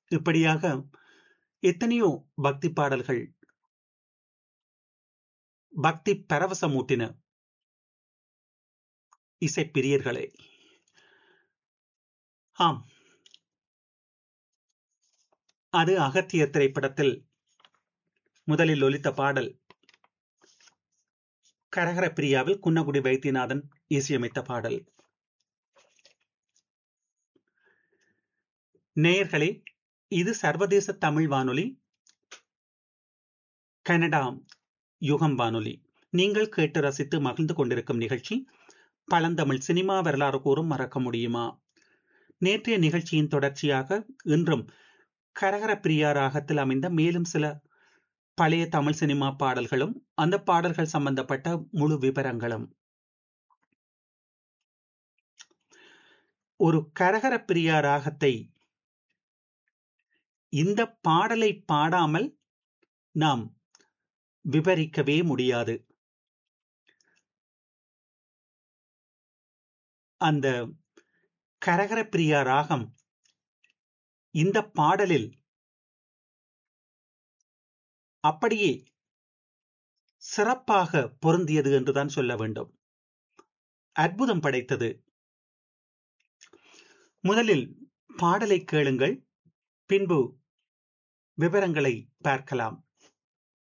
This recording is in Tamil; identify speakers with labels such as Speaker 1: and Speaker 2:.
Speaker 1: இப்படியாக எத்தனையோ பக்தி பாடல்கள் பக்தி பரவசமூட்டின இசைப்பிரியர்களே ஆம் அது அகத்திய திரைப்படத்தில் முதலில் ஒலித்த பாடல் கரகர பிரியாவில் குன்னகுடி வைத்தியநாதன் இசையமைத்த பாடல் நேயர்களே இது சர்வதேச தமிழ் வானொலி கனடா யுகம் வானொலி நீங்கள் கேட்டு ரசித்து மகிழ்ந்து கொண்டிருக்கும் நிகழ்ச்சி பழந்தமிழ் சினிமா வரலாறு கூறும் மறக்க முடியுமா நேற்றைய நிகழ்ச்சியின் தொடர்ச்சியாக இன்றும் கரகர பிரியா ராகத்தில் அமைந்த மேலும் சில பழைய தமிழ் சினிமா பாடல்களும் அந்த பாடல்கள் சம்பந்தப்பட்ட முழு விவரங்களும் ஒரு கரகர பிரியா ராகத்தை இந்த பாடலை பாடாமல் நாம் விவரிக்கவே முடியாது அந்த கரகர பிரியா ராகம் இந்த பாடலில் அப்படியே சிறப்பாக பொருந்தியது என்றுதான் சொல்ல வேண்டும் அற்புதம் படைத்தது முதலில் பாடலை கேளுங்கள் பின்பு விவரங்களை பார்க்கலாம்